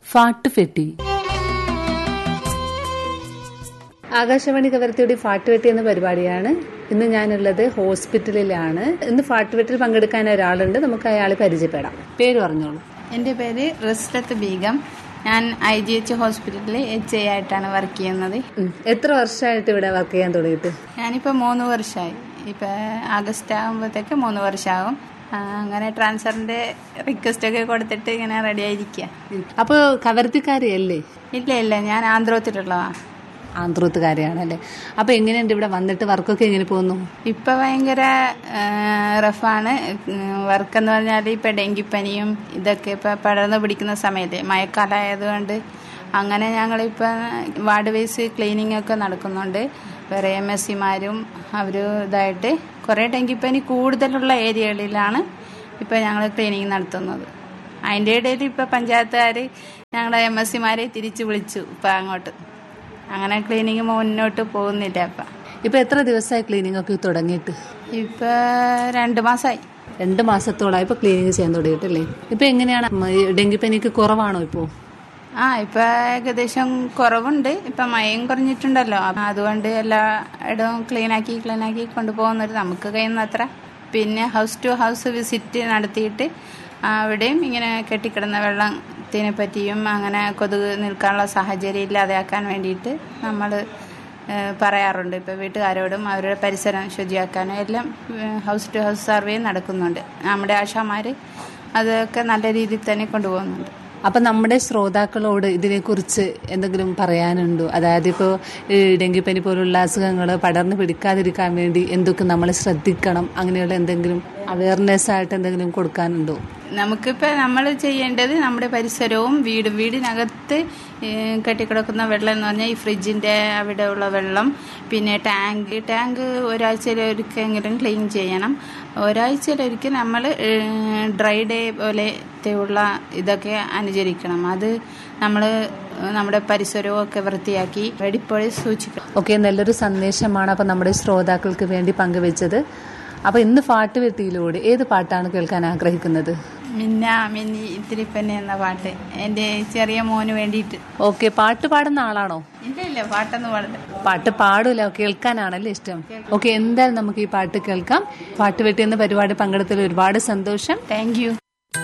ഫാട്ടുഫെട്ടി ആകാശവാണി കവരത്തിയുടെ ഫാട്ടുവെട്ടി എന്ന പരിപാടിയാണ് ഇന്ന് ഞാനുള്ളത് ഹോസ്പിറ്റലിലാണ് ഇന്ന് ഫാട്ടുവെട്ടിൽ പങ്കെടുക്കാൻ ഒരാളുണ്ട് നമുക്ക് അയാളെ പരിചയപ്പെടാം പേര് പറഞ്ഞോളൂ എൻ്റെ പേര് റിസ്ലത്ത് ബീഗം ഞാൻ ഐ ജി എച്ച് ഹോസ്പിറ്റലിൽ എച്ച് ഐ ആയിട്ടാണ് വർക്ക് ചെയ്യുന്നത് ഉം. എത്ര വർഷമായിട്ട് ഇവിടെ വർക്ക് ചെയ്യാൻ തുടങ്ങിയിട്ട് ഞാനിപ്പോൾ മൂന്ന് വർഷമായി ഇപ്പം ആഗസ്റ്റ് ആകുമ്പോഴത്തേക്ക് മൂന്ന് വർഷമാകും ആ, അങ്ങനെ ട്രാൻസ്ഫറിൻ്റെ റിക്വസ്റ്റ് ഒക്കെ കൊടുത്തിട്ട് ഇങ്ങനെ റെഡി ആയിരിക്കുക അപ്പോൾ കവരത്തിക്കാരിയല്ലേ ഇല്ല ഇല്ല ഞാൻ ആന്ധ്രോത്തിലുള്ളതാണ് ആന്ധ്രത്തുകാരിയാണല്ലേ അപ്പോൾ എങ്ങനെയുണ്ട് ഇവിടെ വന്നിട്ട് വർക്കൊക്കെ എങ്ങനെ പോകുന്നു ഇപ്പം ഭയങ്കര റഫാണ് വർക്ക് എന്ന് പറഞ്ഞാൽ ഇപ്പം ഡെങ്കിപ്പനിയും ഇതൊക്കെ ഇപ്പം പടർന്നു പിടിക്കുന്ന സമയത്ത് മഴക്കാലമായതുകൊണ്ട് അങ്ങനെ ഞങ്ങളിപ്പം വാർഡ് വൈസ് ക്ലീനിങ് ഒക്കെ നടക്കുന്നുണ്ട് വേറെ എം എസ് സിമാരും അവർ ഇതായിട്ട് കുറേ ഡെങ്കിപ്പനി കൂടുതലുള്ള ഏരിയകളിലാണ് ഇപ്പം ഞങ്ങൾ ക്ലീനിങ് നടത്തുന്നത് അതിൻ്റെ ഇടയിൽ ഇപ്പം പഞ്ചായത്തുകാർ ഞങ്ങളെ എം എസ് സിമാരെ തിരിച്ച് വിളിച്ചു ഇപ്പം അങ്ങോട്ട് അങ്ങനെ ക്ലീനിങ് മുന്നോട്ട് പോകുന്നില്ല അപ്പം ഇപ്പോൾ എത്ര ദിവസമായി ക്ലീനിങ് ഒക്കെ തുടങ്ങിയിട്ട് ഇപ്പൊ രണ്ട് മാസമായി രണ്ട് മാസത്തോളമായി ഇപ്പോൾ ക്ലീനിങ് ചെയ്യാൻ തുടങ്ങിയിട്ടല്ലേ ഇപ്പോൾ എങ്ങനെയാണ് ഈ ഡെങ്കിപ്പനിക്ക് കുറവാണോ ഇപ്പോൾ ആ ഇപ്പൊ ഏകദേശം കുറവുണ്ട് ഇപ്പൊ മയം കുറഞ്ഞിട്ടുണ്ടല്ലോ അപ്പൊ അതുകൊണ്ട് എല്ലാ ഇടവും ക്ലീൻ ആക്കി ക്ലീൻ ആക്കി കൊണ്ടുപോകുന്നത് നമുക്ക് കഴിയുന്നത്ര പിന്നെ ഹൗസ് ടു ഹൗസ് വിസിറ്റ് നടത്തിയിട്ട് അവിടെയും ഇങ്ങനെ കെട്ടിക്കിടന്ന വെള്ളത്തിനെ പറ്റിയും അങ്ങനെ കൊതുക് നിൽക്കാനുള്ള സാഹചര്യം ഇല്ലാതെയാക്കാൻ വേണ്ടിയിട്ട് നമ്മൾ പറയാറുണ്ട് ഇപ്പോൾ വീട്ടുകാരോടും അവരുടെ പരിസരം ശുചിയാക്കാനും എല്ലാം ഹൗസ് ടു ഹൗസ് സർവേ നടക്കുന്നുണ്ട് നമ്മുടെ ആശാമാർ അതൊക്കെ നല്ല രീതിയിൽ തന്നെ കൊണ്ടുപോകുന്നുണ്ട് അപ്പൊ നമ്മുടെ ശ്രോതാക്കളോട് ഇതിനെക്കുറിച്ച് എന്തെങ്കിലും പറയാനുണ്ടോ അതായത് ഇപ്പോൾ ഡെങ്കിപ്പനി പോലുള്ള അസുഖങ്ങൾ പടർന്നു പിടിക്കാതിരിക്കാൻ വേണ്ടി എന്തൊക്കെ നമ്മൾ ശ്രദ്ധിക്കണം അങ്ങനെയുള്ള എന്തെങ്കിലും അവയർനെസ് ആയിട്ട് എന്തെങ്കിലും കൊടുക്കാനുണ്ടോ നമുക്കിപ്പോൾ നമ്മൾ ചെയ്യേണ്ടത് നമ്മുടെ പരിസരവും വീടും വീടിനകത്ത് ഏഹ്, കെട്ടിക്കിടക്കുന്ന വെള്ളം എന്ന് പറഞ്ഞാൽ ഈ ഫ്രിഡ്ജിൻ്റെ അവിടെയുള്ള വെള്ളം പിന്നെ ടാങ്ക് ടാങ്ക് ഒരാഴ്ചയിലൊരിക്കെങ്കിലും ക്ലീൻ ചെയ്യണം ഒരാഴ്ചയിലൊരിക്കൽ നമ്മൾ ഡ്രൈ ഡേ പോലത്തെയുള്ള ഇതൊക്കെ അനുചരിക്കണം അത് നമ്മൾ നമ്മുടെ പരിസരവും ഒക്കെ വൃത്തിയാക്കി വെടിപ്പോഴി സൂക്ഷിക്കണം ഓക്കെ നല്ലൊരു സന്ദേശമാണ് അപ്പൊ നമ്മുടെ ശ്രോതാക്കൾക്ക് വേണ്ടി പങ്കുവെച്ചത് അപ്പൊ ഇന്ന് പാട്ട് വെട്ടിയിലൂടെ ഏത് പാട്ടാണ് കേൾക്കാൻ ആഗ്രഹിക്കുന്നത് മിന്ന മിന്നി ഇത്തിരിപ്പന്നെ എന്ന പാട്ട് എൻ്റെ ചെറിയ മോന് വേണ്ടിയിട്ട് ഓക്കെ പാട്ട് പാടുന്ന ആളാണോ ഇല്ല ഇല്ല പാട്ടൊന്നും പാടില്ല പാട്ട് പാടൂല കേൾക്കാനാണല്ലേ ഇഷ്ടം ഓക്കെ എന്തായാലും നമുക്ക് ഈ പാട്ട് കേൾക്കാം പാട്ട് വെട്ടി എന്ന പരിപാടി പങ്കെടുത്തതിൽ ഒരുപാട് സന്തോഷം താങ്ക് യു